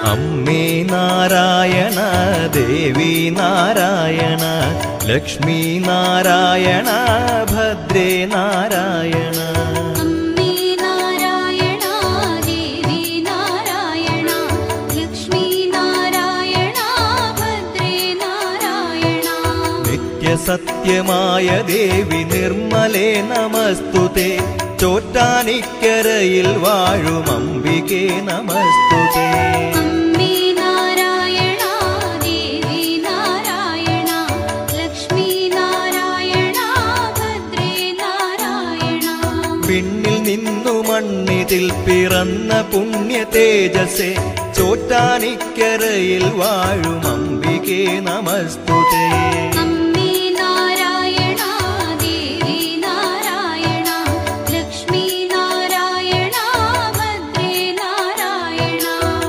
അമ്മേ നാരായണ ദേവി നാരായണ ലക്ഷ്മി നാരായണ ഭദ്രേ നാരായണ അമ്മേ നാരായണ ദേവി നാരായണ ലക്ഷ്മി നാരായണ ഭദ്രേ നാരായണ നിത്യസത്യമായ ദേവി നിർമ്മലേ നമസ്തുതേ ചോറ്റാനിക്കരയിൽ വാഴും അംബികേ നമസ്തുതേ അമ്മേ നാരായണ ദേവി നാരായണ ലക്ഷ്മി നാരായണ ഭദ്രേ നാരായണ പിന്നിൽ നിന്നു മണ്ണിതിൽ പിറന്ന പുണ്യ തേജസേ ചോറ്റാനിക്കരയിൽ വാഴും അംബികേ നമസ്തുതേ അമ്മേ നാരായണ ദേവി നാരായണ ലക്ഷ്മി നാരായണ ഭദ്രേ നാരായണ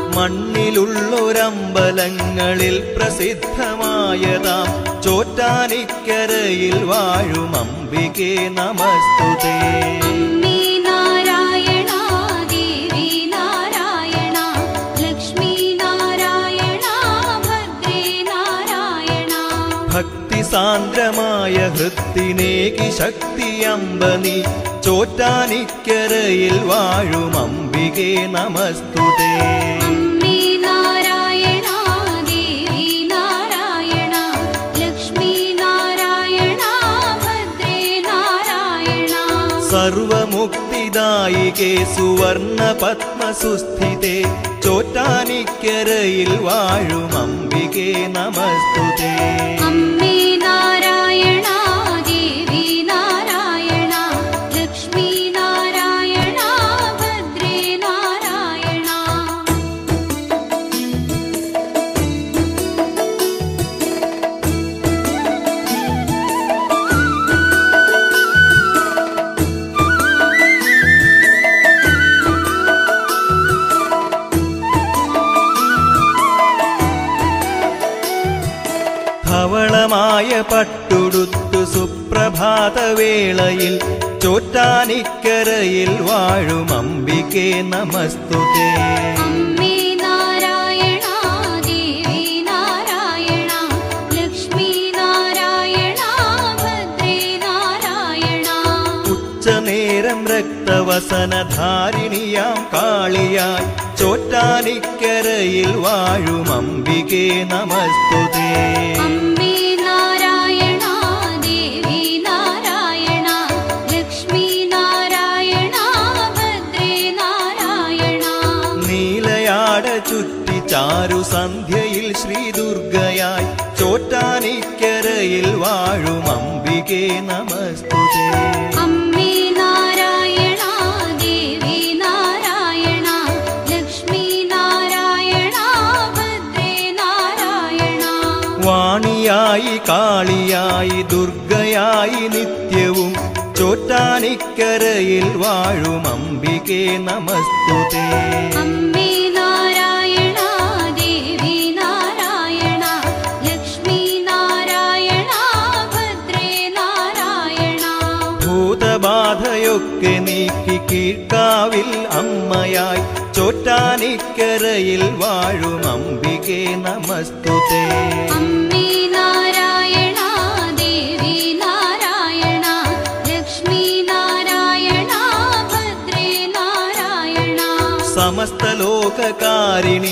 മണ്ണിലുള്ളൊരമ്പലങ്ങളിൽ പ്രസിദ്ധമായതാം ചോറ്റാനിക്കരയിൽ വാഴും അംബികേ നമസ്തുതേ അമ്മേ നാരായണ ദേവി നാരായണ ലക്ഷ്മി നാരായണ ഭദ്രേ നാരായണ ഭക്തി സാന്ദ്രമായ ഹൃത്തിനേകി ശക്തി അമ്പനി ചോറ്റാനിക്കരയിൽ വാഴും അംബികേ നമസ്തുതേ അമ്മേ നാരായണ ദേവി നാരായണ ലക്ഷ്മി നാരായണ ഭദ്രേ നാരായണ സർവമുക്തിദായികേ സുവർണ പത്മസുസ്ഥിതേ ചോറ്റാനിക്കരയിൽ വാഴും അംബികേ നമസ്തുതേ അമ്മേ നാരായണ ദേവി നാരായണ ലക്ഷ്മി നാരായണ ഭദ്രേ നാരായണ ധവളമായ പട്ടുടുത്തു സുപ്രഭാതവേളയിൽ ചോറ്റാനിക്കരയിൽ വാഴും അംബികേ നമസ്തുതേ അമ്മേ നാരായണ ദേവി നാരായണ ലക്ഷ്മി നാരായണ ഭദ്രേ നാരായണ ഉച്ചനേരം രക്തവസനധാരിണിയാം കാളിയായി ചോറ്റാനിക്കരയിൽ വാഴും അംബികേ നമസ്തുതേ അമ്മേ നാരായണ ദേവി നാരായണ ലക്ഷ്മി നാരായണ ഭദ്രേ നാരായണ നീലയാട ചുറ്റി ചാരു സന്ധ്യയിൽ ശ്രീദുർഗയായി ചോറ്റാനിക്കരയിൽ വാഴും അംബികേ നമസ്തുതേ അമ്മേ നാരായണ ദേവി നാരായണ ലക്ഷ്മി നാരായണ ഭദ്രേ നാരായണ വാണിയായി കാളിയായി ദുർഗയായി നിത്യവും ചോറ്റാനിക്കരയിൽ വാഴും അംബികേ നമസ്തുതേ അമ്മേ നാരായണ ദേവി നാരായണ ലക്ഷ്മി നാരായണ ഭദ്രേ നാരായണ ഭൂതബാധയൊക്കെ നീക്കി കീഴ്ക്കാവിൽ അമ്മയായി ചോറ്റാനിക്കരയിൽ വാഴും അംബികേ നമസ്തുതേ അമ്മേ നാരായണ ദേവി നാരായണ ലക്ഷ്മി നാരായണ ഭദ്രേ നാരായണ സമസ്ത ലോകകാരിണി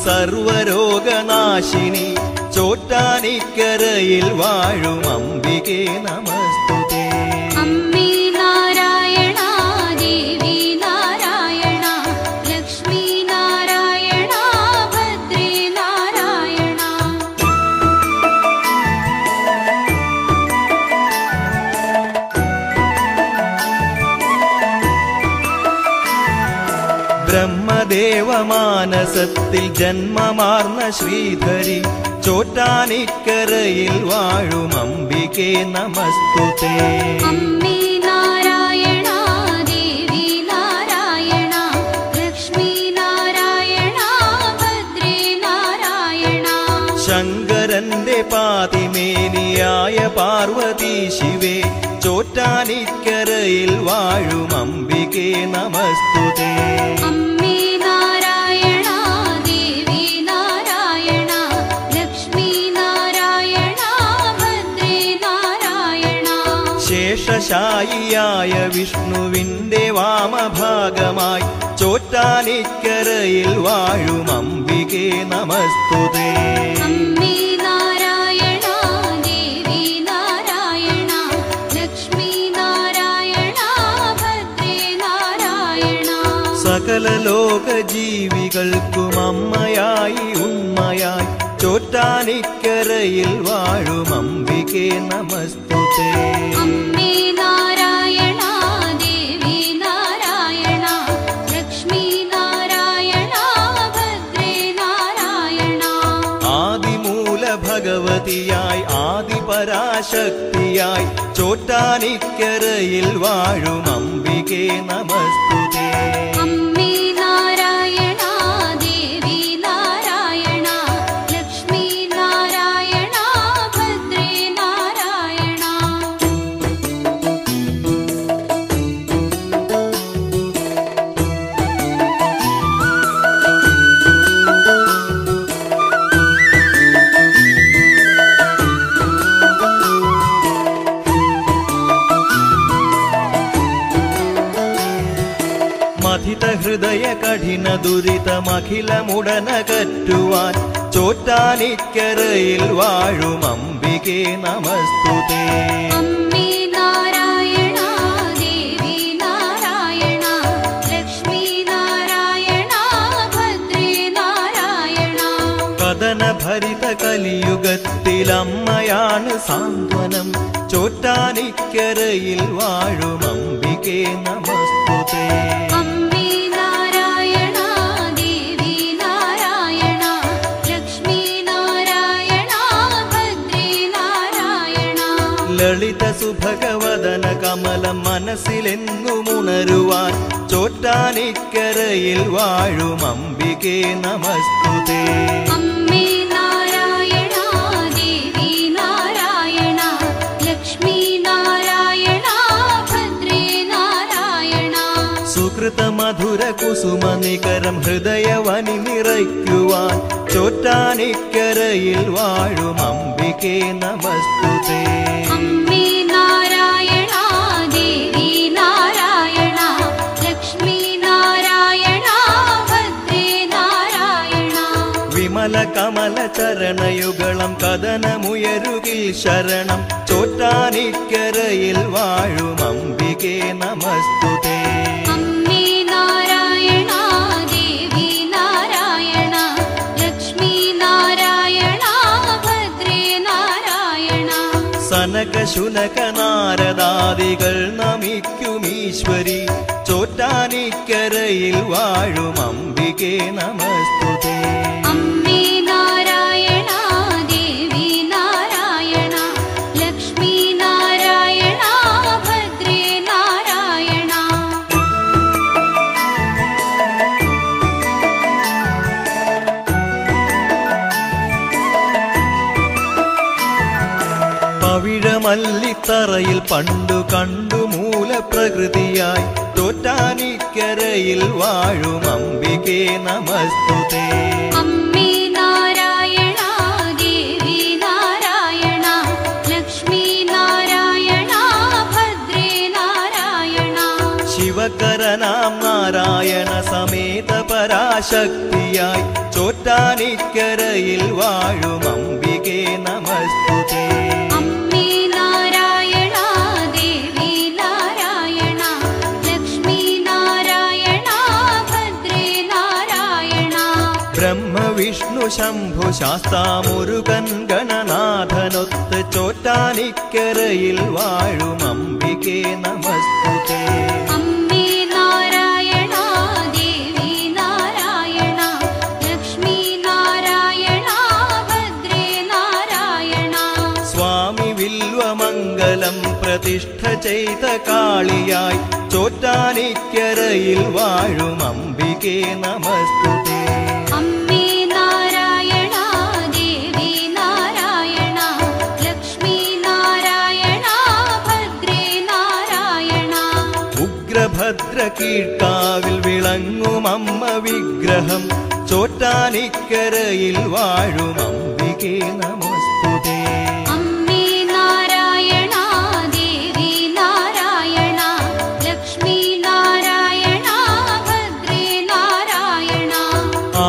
സർവരോഗനാശിനി ചോറ്റാനിക്കരയിൽ വാഴും അംബികേ നമസ്തുതേ അമ്മേ നാരായണ ദേവി നാരായണ ലക്ഷ്മി നാരായണ ഭദ്രേ നാരായണ ബ്രഹ്മദേവമാനസത്തിൽ ജന്മമാർന്ന ശ്രീധരി ചോറ്റാനിക്കരയിൽ വാഴും അംബികേ നമസ്തുതേ അമ്മേ നാരായണ ദേവി നാരായണ ലക്ഷ്മി നാരായണ ഭദ്രേ നാരായണ ശങ്കരന്റെ പാതിമേനിയായ പാർവതി ശിവേ ചോറ്റാനിക്കരയിൽ വാഴും അംബികേ നമസ്തുതേ അമ്മേ നാരായണ ദേവി ശേഷശായിയായ വിഷ്ണുവിന്റെ വാമഭാഗമായി ചോറ്റാനിക്കരയിൽ വാഴും അംബികേ നമസ്തുതേ അമ്മേ നാരായണ ദേവി നാരായണ ലക്ഷ്മി നാരായണ ഭദ്രേ നാരായണ സകല ലോക ജീവികൾക്കും അമ്മയായി ഉണ്മയായി ചോറ്റാനിക്കരയിൽ വാഴും അംബികേ നമസ്തുതേ അമ്മേ നാരായണ ദേവി നാരായണ ലക്ഷ്മി നാരായണ ഭദ്രേ നാരായണ ആദിമൂല ഭഗവതിയായി ആദിപരാശക്തിയായി ചോറ്റാനിക്കരയിൽ വാഴും അംബികേ നമസ്തുതേ അമ്മേ നാരായണ ദേവി നാരായണ ലക്ഷ്മി നാരായണ ഭദ്രേ നാരായണ മഥിത ഹൃദയ കഠിന ദുരിതമഖിലമുടനകറ്റുവാൻ ചോറ്റാനിക്കരയിൽ വാഴും അംബികേ നമസ്തുതേ അമ്മേ നാരായണ ദേവി നാരായണ ലക്ഷ്മി നാരായണ ഭദ്രേ നാരായണ കഥന ഭരിത കലിയുഗത്തിൽ അമ്മയാണ് സാന്ത്വനം ചോറ്റാനിക്കരയിൽ വാഴും അംബികേ നമസ്തുതേ അമ്മേ നാരായണ ദേവി നാരായണ ലക്ഷ്മി നാരായണ ഭദ്രേ നാരായണ ലളിത സുഭഗവദന കമലം മനസ്സിലെന്നുമുണരുവാൻ ചോറ്റാനിക്കരയിൽ വാഴും അംബികേ നമസ്തുതേ അമ്മേ നാരായണ ദേവി നാരായണ ലക്ഷ്മി നാരായണ ഭദ്രേ നാരായണ സുകൃത മധുര കുസുമ നികരം ഹൃദയവനി നിറയ്ക്കുവാൻ ചോറ്റാനിക്കരയിൽ വാഴും അംബികേ നമസ്തുതേ അമ്മേ നാരായണ ദേവി നാരായണ ലക്ഷ്മി നാരായണ ഭദ്രേ നാരായണ വിമല കമല ചരണയുഗളം കഥനമുയരുകിൽ ശരണം ചോറ്റാനിക്കരയിൽ വാഴും അംബികേ നമസ്തുതേ അമ്മേ നാരായണ ദേവി നാരായണ ലക്ഷ്മി നാരായണ ഭദ്രേ നാരായണ സനക ശുനക നാരദാദികൾ നമിക്കുമീശ്വരി ചോറ്റാനിക്കരയിൽ വാഴും അംബികേ നമസ്തുതേ അമ്മേ നാരായണ ദേവി നാരായണ ലക്ഷ്മി നാരായണ ഭദ്രേ നാരായണ പവിഴമല്ലിത്തറയിൽ പണ്ടു കണ്ടു മൂലപ്രകൃതിയായി തോറ്റാനിക്കരയിൽ വാഴും അംബികേ നമസ്തുതേ അമ്മേ നാരായണ ദേവി നാരായണ ലക്ഷ്മി നാരായണ ഭദ്രേ നാരായണ ശിവകരനാം നാരായണ സമേത പരാശക്തിയായി ചോറ്റാനിക്കരയിൽ വാഴും അംബികേ നമസ്തുതേ അമ്മേ നാരായണ ദേവി നാരായണ ലക്ഷ്മി നാരായണ ഭദ്രേ നാരായണ ബ്രഹ്മവിഷ്ണു ശംഭു ശാസ്താമുരുകൻ ഗണനാഥനൊത്ത് ചോറ്റാനിക്കരയിൽ വാഴും അംബികേ നമസ്തുതേ അമ്മേ നാരായണ ദേവി നാരായണ ലക്ഷ്മി നാരായണ ഭദ്രേ നാരായണ സ്വാമി വില്വമംഗലം പ്രതിഷ്ഠ ചെയ്ത കാളിയായി ചോറ്റാനിക്കരയിൽ വാഴും അംബികേ നമസ്തുതേ അമ്മേ നാരായണ ദേവി നാരായണ ലക്ഷ്മി നാരായണ ഭദ്രേ നാരായണ ഉഗ്രഭദ്ര കീഴ്ക്കാവിൽ വിളങ്ങും അമ്മ വിഗ്രഹം ചോറ്റാനിക്കരയിൽ വാഴും അംബികേ നമസ്തുതേ അമ്മേ നാരായണ ദേവി നാരായണ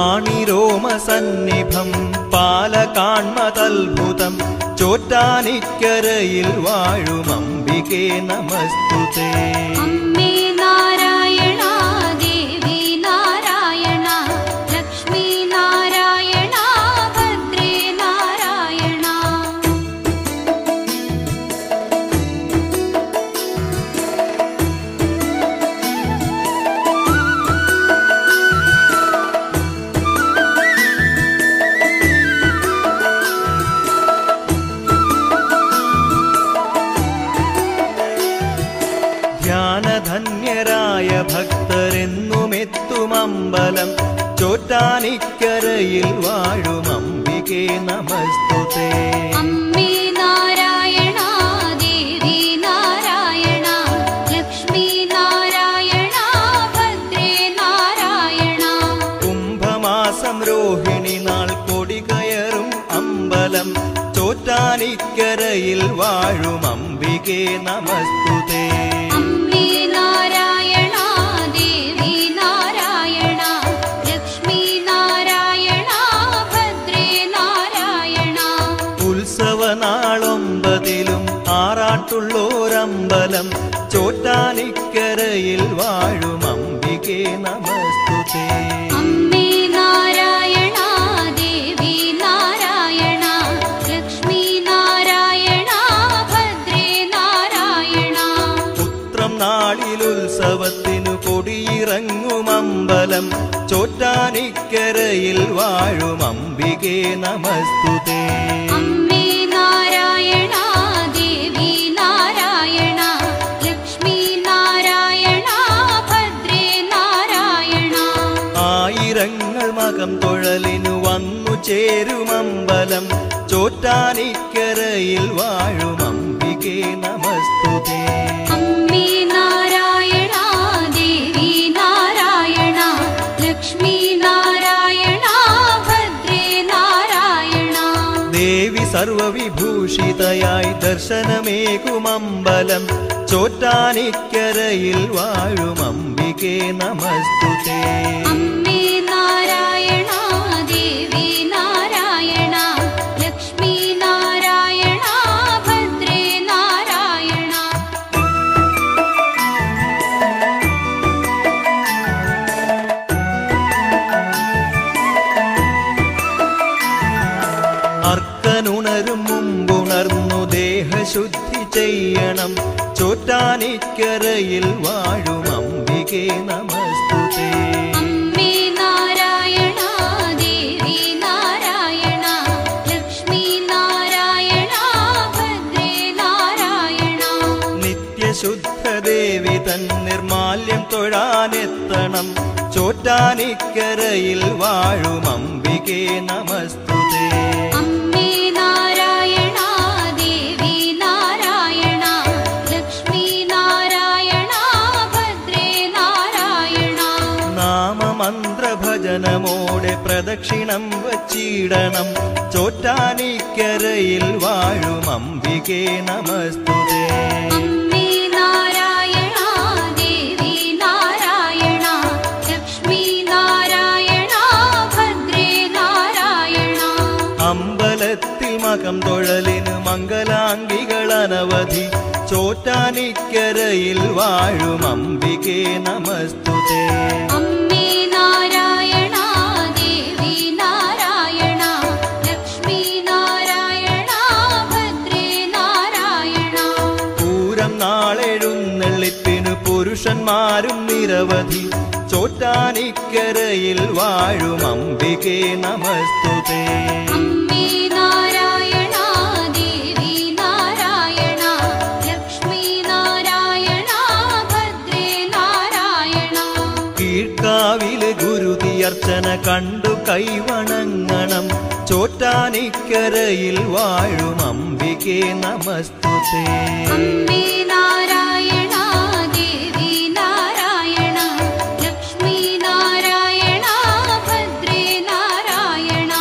പാണിരോമ സന്നിഭം പാലകാൺമതത്ഭുതം ചോറ്റാനിക്കരയിൽ വാഴും അംബികേ നമസ്തുതേ അമ്മേ നാരായണ ദേവി നാരായണ ലക്ഷ്മി നാരായണ ഭദ്രേ നാരായണ ധ്യാനധന്യരായ ഭക്തരെന്നുമെത്തുമമ്പലം ചോറ്റാനിക്കരയിൽ വാഴും അംബികേ നമസ്തുതേ അമ്മേ നാരായണ ദേവി നാരായണ ലക്ഷ്മി നാരായണ ഭദ്രേ നാരായണ കുംഭമാസം രോഹിണി നാൾ കൊടി കയറും അമ്പലം ചോറ്റാനിക്കരയിൽ വാഴും അംബികേ നമസ്തുതേ അമ്മേ നാരായണ ദേവി നാരായണ ലക്ഷ്മി നാരായണ ഭദ്രേ നാരായണ ഉത്സവനാളൊമ്പതിലും ആറാട്ടുള്ളോരമ്പലം ചോറ്റാനിക്കരയിൽ വാഴും അംബികേ നമസ്തുതേ അമ്മേ നാരായണ ദേവി നാരായണ ലക്ഷ്മി നാരായണ ഭദ്രേ നാരായണ പുത്രം നാളിലുത്സവത്തിനു കൊടിയിറങ്ങും അമ്പലം ചോറ്റാനിക്കരയിൽ വാഴും അംബികേ നമസ്തുതേ അമ്മേ നാരായണ ദേവി നാരായണ ലക്ഷ്മി നാരായണ ഭദ്രേ നാരായണ ആയിരങ്ങൾ മകം തൊഴലിനു വന്നു ചേരുമമ്പലം ചോറ്റാനിക്കരയിൽ വാഴും അംബികേ നമസ്തുതേ അമ്മേ നാരായണ ദേവി നാരായണ ലക്ഷ്മി നാരായണ ഭദ്രേ നാരായണ ദേവി സർവവിഭൂഷിതയായി ദർശനമേകുമമ്പലം ചോറ്റാനിക്കരയിൽ വാഴും അംബികേ നമസ്തുതേ അമ്മേ നാരായണ ദേവി നാരായണ ലക്ഷ്മി നാരായണ ഭദ്രേ നാരായണ അർക്കനുണരും മുമ്പുണർന്നു ദേഹശുദ്ധി ചെയ്യണം ചോറ്റാനിക്കരയിൽ വാഴും അംബികേ നമസ്തുതേ അമ്മേ നാരായണ ദേവി നാരായണ ലക്ഷ്മി നാരായണ ഭദ്രേ നാരായണ നിത്യശുദ്ധ ദേവി തൻ നിർമാല്യം തൊഴാനെത്തണം ചോറ്റാനിക്കരയിൽ വാഴും അംബികേ നമസ്തുതേ അമ്മേ നാരായണ ദേവി നാരായണ ലക്ഷ്മി നാരായണ ഭദ്രേ നാരായണ നാമമന്ത്രഭജനമോടെ പ്രദക്ഷിണം വച്ചിടണം ചോറ്റാനിക്കരയിൽ വാഴും അംബികേ നമസ്തുതേ അമ്മേ നാരായണ ദേവി നാരായണ ലക്ഷ്മി നാരായണ ഭദ്രേ നാരായണ അമ്പലത്തിൽ മകം തൊഴലിന് മംഗലാംഗികൾ അനവധി ചോറ്റാനിക്കരയിൽ വാഴും അംബികേ നമസ്തുതേ അമ്മേ നാരായണ ദേവി നാരായണ ലക്ഷ്മി നാരായണ ഭദ്രേ നാരായണ പൂരം നാളെഴുന്നള്ളിപ്പിനു പുരുഷന്മാരും നിരവധി ചോറ്റാനിക്കരയിൽ വാഴും അംബികേ നമസ്തുതേ അമ്മേ നാരായണ ദേവി നാരായണ ലക്ഷ്മി നാരായണ ഭദ്രേ നാരായണ കീഴ്ക്കാവിലെ ഗുരുതിയർച്ചന കണ്ടു കൈവണങ്ങണം ചോറ്റാനിക്കരയിൽ വാഴും അംബികേ നമസ്തുതേ അമ്മേ നാരായണ ദേവി നാരായണ ലക്ഷ്മി നാരായണ ഭദ്രേ നാരായണ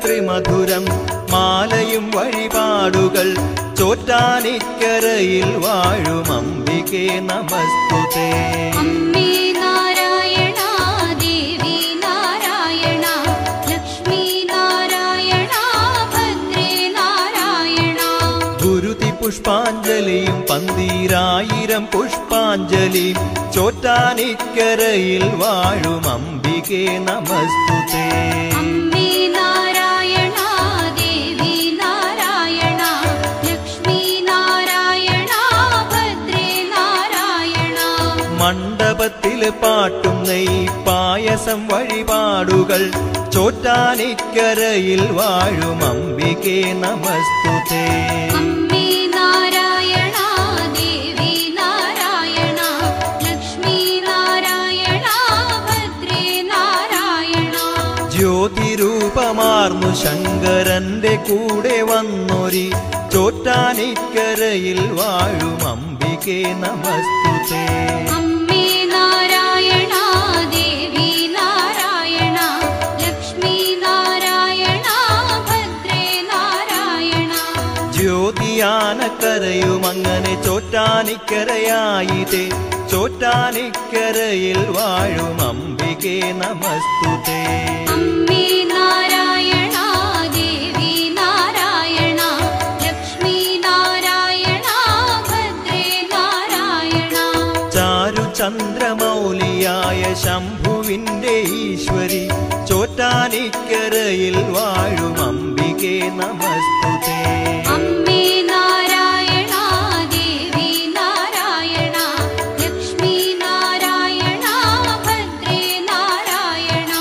ത്രിമധുരം മാലയും വഴിപാടുകൾ ചോറ്റാനിക്കരയിൽ വാഴും അംബികെ നമസ്തുതേ അമ്മേ നാരായണ ദേവി നാരായണ ലക്ഷ്മി നാരായണ ഭദ്രേ നാരായണ ഗുരുതി പുഷ്പാഞ്ജലിയും പന്തീരായിരം പുഷ്പാഞ്ജലിയും ചോറ്റാനിക്കരയിൽ വാഴും അംബികെ നമസ്തുതേ അമ്മേ നാരായണ ദേവി നാരായണ ലക്ഷ്മി നാരായണ ഭദ്രേ നാരായണ മണ്ഡപത്തില് പാട്ടും നെയ് പായസം വഴിപാടുകൾ ചോറ്റാനിക്കരയിൽ വാഴും അംബികെ നമസ്തുതേ അമ്മേ നാരായണ ദേവി നാരായണ ലക്ഷ്മി നാരായണ ഭദ്രേ നാരായണ ജ്യോതിരൂപമാർന്നു ശങ്കരന്റെ കൂടെ വന്നൊരി ചോറ്റാനിക്കരയിൽ വാഴും അംബികെ നമസ്തുതേ അമ്മേ നാരായണ ദേവി നാരായണ ലക്ഷ്മി നാരായണ ഭദ്രേ നാരായണ ജ്യോതിയാനക്കരയും അങ്ങനെ ചോറ്റാനിക്കരയായിതേ ചോറ്റാനിക്കരയിൽ വാഴും അംബികെ നമസ്തുതേ അമ്മേ നാരായണ ദേവി നാരായണ ലക്ഷ്മി നാരായണ ഭദ്രേ നാരായണ ചാരു ചന്ദ്രമൗലിയായ ശംഭുവിന്റെ ഈശ്വരി ചോറ്റാനിക്കരയിൽ വാഴും അംബികെ നമസ്തുതേ അമ്മേ നാരായണ ദേവി നാരായണ ലക്ഷ്മി നാരായണ ഭദ്രേ നാരായണ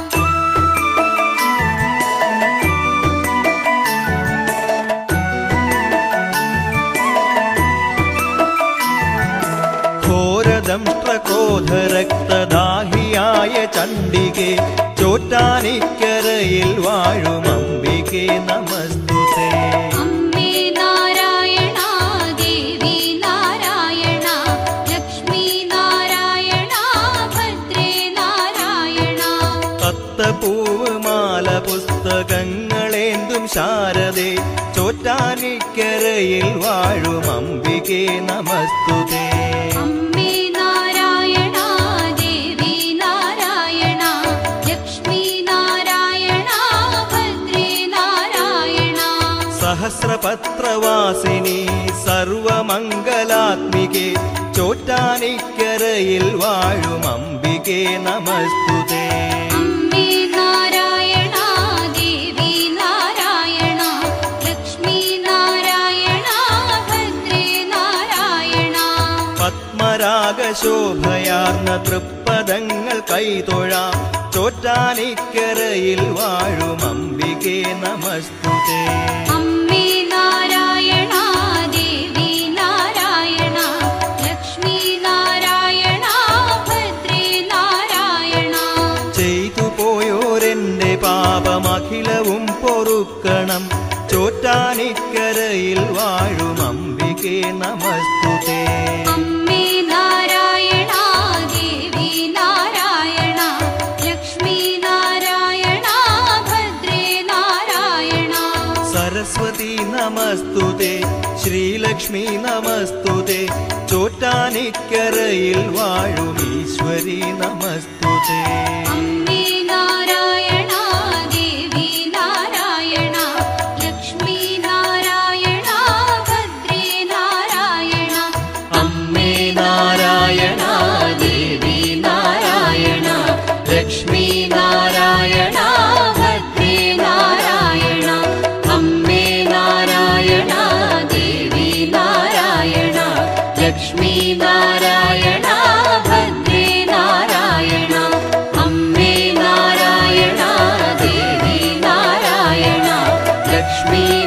ഘോരദംഷ്ട്രക്രോധരക്തദാഹിയായ ചണ്ഡികെ ചോറ്റാനിക്കരയിൽ വാഴും അംബികെ നമസ്തുതേ അമ്മേ നാരായണ ദേവി നാരായണ ലക്ഷ്മി നാരായണ ഭദ്രേ നാരായണ പത്തപ്പൂവ് മാല പുസ്തകങ്ങളേന്തും ശാരദേ ചോറ്റാനിക്കരയിൽ വാഴും അംബികെ നമസ്തുതേ അമ്മേ നാരായണ ദേവി നാരായണ ലക്ഷ്മി നാരായണ ഭദ്രേ നാരായണ സഹസ്രപത്രവാസിനി സർവമംഗലാത്മികെ ചോറ്റാനിക്കരയിൽ വാഴും അംബികെ നമസ്തുതേ അമ്മേ നാരായണ ദേവി നാരായണ ലക്ഷ്മി നാരായണ ഭദ്രേ നാരായണ പത്മരാഗശോഭയാർന്ന തൃപ്പദങ്ങൾ കൈതൊഴാം ചോറ്റാനിക്കരയിൽ വാഴും അംബികെ നമസ്തുതേ അമ്മേ നാരായണ ദേവി നാരായണ ലക്ഷ്മി നാരായണ ഭദ്രേ നാരായണ ചെയ്തു പോയോരെന്റെ പാപമഖിലവും പൊറുക്കണം ചോറ്റാനിക്കരയിൽ വാഴും അംബികെ നമസ്തുതേ അമ്മേ നാരായണ ദേവി നാരായണ ലക്ഷ്മി നാരായണ ഭദ്രേ നാരായണ സരസ്വതി നമസ്തുതേ ശ്രീലക്ഷ്മി നമസ്തുതേ ചോറ്റാനിക്കരയിൽ വാഴും ഈശ്വരി നമസ്തുതേ അമ്മേ നാരായണ ദേവി നാരായണ ലക്ഷ്മി നാരായണ ഭദ്രേ നാരായണ അമ്മേ നാരായണ ദേവി നാരായണ ലക്ഷ്മി നാരായണ ഭദ്രേ നാരായണ അമ്മേ നാരായണ ദേവി നാരായണ ലക്ഷ്മി നാരായണ ഭദ്രേ നാരായണ അമ്മേ നാരായണ ദേവി നാരായണ ലക്ഷ്മി